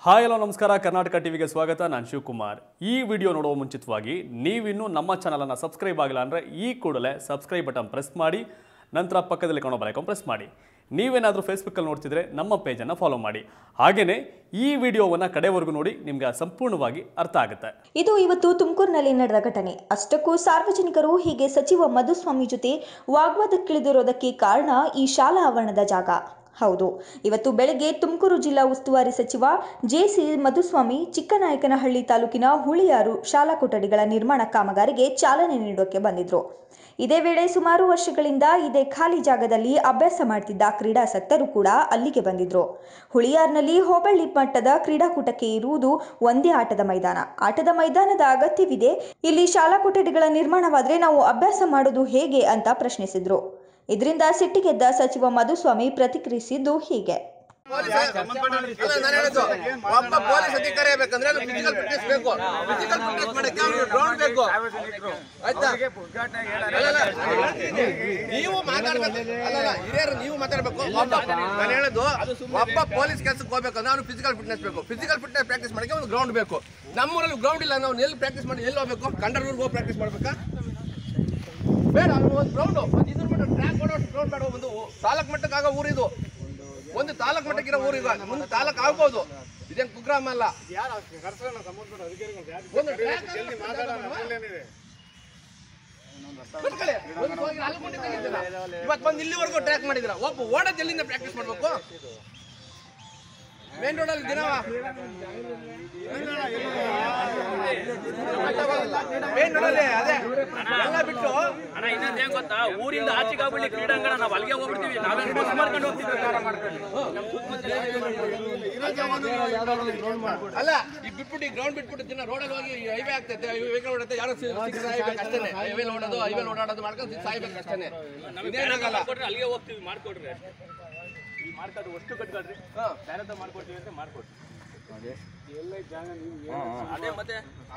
Hi hello ನಮಸ್ಕಾರ ಕರ್ನಾಟಕ ಟಿವಿಗೆ ಸ್ವಾಗತ ನಾನು ಶಿವಕುಮಾರ್ ಈ ವಿಡಿಯೋ ನೋಡುವ ಮುಂಚಿತವಾಗಿ ನೀವಿನ್ನೂ ನಮ್ಮ ಚಾನಲನ್ನು ಸಬ್ಸ್ಕ್ರೈಬ್ ಆಗಿಲ್ಲ ಅಂದರೆ ಈ ಕೂಡಲೇ ಸಬ್ಸ್ಕ್ರೈಬ್ ಬಟನ್ ಪ್ರೆಸ್ ಮಾಡಿ ನಂತರ ಪಕ್ಕದಲ್ಲಿ ಕಾಣೋ ಬಲೈಕಾನ್ ಪ್ರೆಸ್ ಮಾಡಿ ನೀವೇನಾದರೂ ಫೇಸ್ಬುಕ್ಕಲ್ಲಿ ನೋಡ್ತಿದ್ರೆ ನಮ್ಮ ಪೇಜನ್ನು ಫಾಲೋ ಮಾಡಿ ಹಾಗೆಯೇ ಈ ವಿಡಿಯೋವನ್ನು ಕಡೆವರೆಗೂ ನೋಡಿ ನಿಮಗೆ ಸಂಪೂರ್ಣವಾಗಿ ಅರ್ಥ ಆಗುತ್ತೆ ಇದು ಇವತ್ತು ತುಮಕೂರಿನಲ್ಲಿ ನಡೆದ ಘಟನೆ ಅಷ್ಟಕ್ಕೂ ಸಾರ್ವಜನಿಕರು ಹೀಗೆ ಸಚಿವ ಮಧುಸ್ವಾಮಿ ಜೊತೆ ವಾಗ್ವಾದಕ್ಕಿಳಿದಿರೋದಕ್ಕೆ ಕಾರಣ ಈ ಶಾಲಾ ಆವರಣದ ಜಾಗ ಹೌದು ಇವತ್ತು ಬೆಳಗ್ಗೆ ತುಮಕೂರು ಜಿಲ್ಲಾ ಉಸ್ತುವಾರಿ ಸಚಿವ ಜೆಸಿ ಮಧುಸ್ವಾಮಿ ಚಿಕ್ಕನಾಯಕನಹಳ್ಳಿ ತಾಲೂಕಿನ ಹುಳಿಯಾರು ಶಾಲಾ ಕೊಠಡಿಗಳ ನಿರ್ಮಾಣ ಕಾಮಗಾರಿಗೆ ಚಾಲನೆ ನೀಡೋಕೆ ಬಂದಿದ್ರು ಇದೇ ವೇಳೆ ಸುಮಾರು ವರ್ಷಗಳಿಂದ ಇದೇ ಖಾಲಿ ಜಾಗದಲ್ಲಿ ಅಭ್ಯಾಸ ಮಾಡ್ತಿದ್ದ ಕ್ರೀಡಾಸಕ್ತರು ಕೂಡ ಅಲ್ಲಿಗೆ ಬಂದಿದ್ರು ಹುಳಿಯಾರ್ನಲ್ಲಿ ಹೋಬಳಿ ಮಟ್ಟದ ಕ್ರೀಡಾಕೂಟಕ್ಕೆ ಇರುವುದು ಒಂದೇ ಆಟದ ಮೈದಾನ ಆಟದ ಮೈದಾನದ ಅಗತ್ಯವಿದೆ ಇಲ್ಲಿ ಶಾಲಾ ಕೊಠಡಿಗಳ ನಿರ್ಮಾಣವಾದ್ರೆ ನಾವು ಅಭ್ಯಾಸ ಮಾಡೋದು ಹೇಗೆ ಅಂತ ಪ್ರಶ್ನಿಸಿದ್ರು ಇದರಿಂದ ಸಿಟ್ಟಿಗೆದ್ದ ಸಚಿವ ಮಧುಸ್ವಾಮಿ ಪ್ರತಿಕ್ರಿಯಿಸಿದ್ದು ಹೀಗೆ ಪೊಲೀಸ್ ಅಲ್ಲ ನಾನು ಹೇಳೋದು ಒಬ್ಬ ಪೊಲೀಸ್ ಅಧಿಕಾರಿ ಬೇಕಂದ್ರೆ ಫಿಸಿಕಲ್ ಫಿಟ್ನೆಸ್ ಬೇಕು ಫಿಸಿಕಲ್ ಫಿಟ್ನೆಸ್ ಮಾಡಕ್ಕೆ ಅವ್ನಿಗೆ ಗ್ರೌಂಡ್ ಬೇಕು ಆಯ್ತಾ ಅಲ್ಲಲ್ಲ, ನೀವು ಮಾತಾಡ್ಬೇಕು ಅಲ್ಲಲ್ಲ ಹಿರಿಯರು ನೀವು ಮಾತಾಡ್ಬೇಕು ಒಬ್ಬ ನಾನು ಹೇಳೋದು ಒಬ್ಬ ಪೊಲೀಸ್ ಕೆಲಸಕ್ಕೆ ಹೋಗ್ಬೇಕಂದ್ರೆ ಅವ್ನು ಫಿಸಿಕಲ್ ಫಿಟ್ನೆಸ್ ಬೇಕು ಫಿಸಿಕಲ್ ಫಿಟ್ನೆಸ್ ಪ್ರಾಕ್ಟೀಸ್ ಮಾಡಕ್ಕೆ ಒಂದು ಗ್ರೌಂಡ್ ಬೇಕು ನಮ್ಮೂರಲ್ಲಿ ಗ್ರೌಂಡ್ ಇಲ್ಲ ನಾವು ಎಲ್ಲಿ ಪ್ರಾಕ್ಟೀಸ್ ಮಾಡಿ ಎಲ್ಲಿ ಹೋಗ್ಬೇಕು ಕಂಡರ್ನೂರ್ಗೆ ಹೋಗಿ ಪ್ರಾಕ್ಟೀಸ್ ಮಾಡ್ಬೇಕಾ ಬೇಡ ಒಂದು ಗ್ರೌಂಡ್ ಒಂದು ಇದ್ರ ಮಟ್ಟ ಟ್ರ್ಯಾಕ್ ಓಡೋಷ್ಟು ಗ್ರೌಂಡ್ ಬೇಡ ಒಂದು ತಾಲೂಕ್ ಮಟ್ಟಕ್ಕಾಗೋ ಊರಿದು ಒಂದು ತಾಲೂಕ್ ಮಟ್ಟಕ್ಕಿರೋ ಊರಿಗ ಮುಂದೆ ತಾಲೂಕ್ ಆಗ್ಬೋದು ಇದೇನು ಕುಗ್ರಾಮ ಅಲ್ಲ ಒಂದು track ಕೂತ್ಕೊಳ್ಳಿ. ಒಂದು ಹೋಗಿ ನಾಲ್ಕು ಗಂಟೆ ತೆಗಿತೀರ. ಇವತ್ತು ಬಂದು ಇಲ್ಲಿವರೆಗೂ ಟ್ರ್ಯಾಕ್ ಮಾಡಿದಿರ ಒಬ್ಬ ಓಡೋದು ಎಲ್ಲಿಂದ ಪ್ರಾಕ್ಟೀಸ್ ಮಾಡ್ಬೇಕು ಮೇನ್ ರೋಡಲ್ಲಿ ದಿನ ಮೇನ್ ರೋಡಲ್ಲಿ ಅದೇ ಎಲ್ಲ ಬಿಟ್ಟು ಅಣ್ಣ ಇನ್ನೊಂದ್ ಏನ್ ಗೊತ್ತಾ ಊರಿಂದ ಆಚೆಗೆ ಆಗ್ಬಿಡ್ಲಿ ಕ್ರೀಡಾಂಗಣ ನಾವು ಅಲ್ಲಿಗೆ ಹೋಗ್ಬಿಡ್ತೀವಿ ನಾವೇನು ಬಸ್ ಮಾಡ್ಕೊಂಡು ಹೋಗ್ತೀವಿ ಅಲ್ಲ ಈ ಬಿಟ್ಬಿಟ್ಟು ಗ್ರೌಂಡ್ ಬಿಟ್ಬಿಟ್ಟು ದಿನ ರೋಡಲ್ಲಿ ಹೋಗಿ ಹೈವೇ ಆಗ್ತೈತೆ ವೆಹಿಕಲ್ ಓಡುತ್ತೆ ಯಾರೋ ಸಾಯ್ಬೇಕು ಅಷ್ಟೇ ಹೈವೇ ಓಡೋದು ಹೈವೇ ಓಡಾಡೋದು ಮಾಡ್ಕೊಂಡು ಸಾಯ್ಬೇಕು ಅಷ್ಟೇ ಇದೇನಾಗಲ್ಲ ಕೊಟ್ರೆ ಅಲ್ಲಿಗೆ ಹೋಗ್ತೀವಿ ಮಾಡ್ಕೊಡ್ರಿ ಅಷ್ಟೇ ಈ ಮಾಡ್ಕೊಡ್ರಿ ಅಷ್ಟು ಕಟ್ಕೊಡ್ರಿ ಹಾ. ಬೇರೆ ಮಾಡ್ಕೊಡ್ತೀವಿ ಅಂತ ಮಾಡ್ಕೊಡ್ರಿ ಅದೇ ಮತ್ತೆ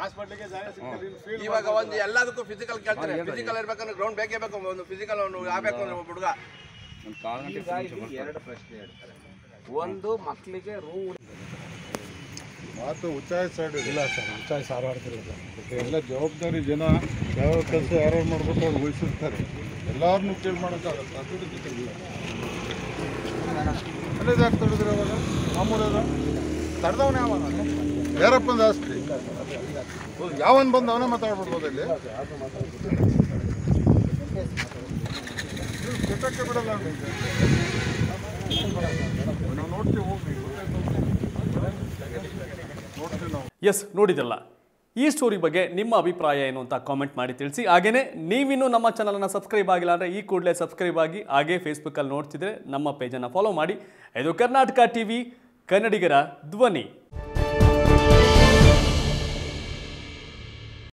ಇವಾಗ ಒಂದು ಎಲ್ಲದಕ್ಕೂ ಫಿಸಿಕಲ್ ಕೇಳ್ತಾರೆ ಫಿಸಿಕಲ್ ಇರ್ಬೇಕಂದ್ರೆ ಗ್ರೌಂಡ್ ಬೇಕೇ ಬೇಕು ಒಂದು ಫಿಸಿಕಲ್ ಒಂದು ಆಗ್ಬೇಕು ಅಂದ್ರೆ ಒಬ್ಬ ಹುಡುಗ ಎರಡು ಪ್ರಶ್ನೆ ಹೇಳ್ತಾರೆ ಒಂದು ಮಕ್ಕಳಿಗೆ ರೂಮ್ ಮಾತು ಉಚ್ಚಾಯ ಸೈಡ್ ಇಲ್ಲ ಸರ್ ಉಚ್ಚಾಯ ಸಾರಾಡ್ತಿರೋದು ಎಲ್ಲ ಜವಾಬ್ದಾರಿ ಜನ ಯಾವ ಕೆಲಸ ಯಾರು ಮಾಡ್ಬೇಕು ಅವ್ರು ವಹಿಸಿರ್ತಾರೆ ಎಲ್ಲಾರನ್ನೂ ಕೇಳಿ ಮಾಡೋಕ್ಕಾಗತ್ತೆ ಅದು ಇಲ್ಲ ಅಲ್ಲಿದು ಯಾಕೆ ತಡೆದ್ರೆ ಅವಾಗ ಮಾಮೂಲದ ತಡೆದವನೇ ಯಾವನ ಯಾರಪ್ಪನ ಆಸ್ತಿ ಯಾವನ್ ಬಂದು ಅವನೇ ಮಾತಾಡ್ಬಿಡ್ಬೋದು ಇಲ್ಲಿ ಇದು ಕೆಟ್ಟಕ್ಕೆ ಬಿಡಲ್ಲ ಅವ್ನಿಗೆ. ನಾವು ನೋಡ್ತೀವಿ ಹೋಗಿ ನೋಡ್ತೀವಿ ನಾವು ಎಸ್ ನೋಡಿದಲ್ಲ ಈ ಸ್ಟೋರಿ ಬಗ್ಗೆ ನಿಮ್ಮ ಅಭಿಪ್ರಾಯ ಏನು ಅಂತ ಕಾಮೆಂಟ್ ಮಾಡಿ ತಿಳಿಸಿ ಹಾಗೆಯೇ ನೀವಿನ್ನೂ ನಮ್ಮ ಚಾನಲನ್ನು ಸಬ್ಸ್ಕ್ರೈಬ್ ಆಗಿಲ್ಲ ಅಂದರೆ ಈ ಕೂಡಲೇ ಸಬ್ಸ್ಕ್ರೈಬ್ ಆಗಿ ಹಾಗೇ ಫೇಸ್ಬುಕ್ಕಲ್ಲಿ ನೋಡ್ತಿದ್ರೆ ನಮ್ಮ ಪೇಜನ್ನು ಫಾಲೋ ಮಾಡಿ ಇದು ಕರ್ನಾಟಕ ಟಿ ವಿ ಕನ್ನಡಿಗರ ಧ್ವನಿ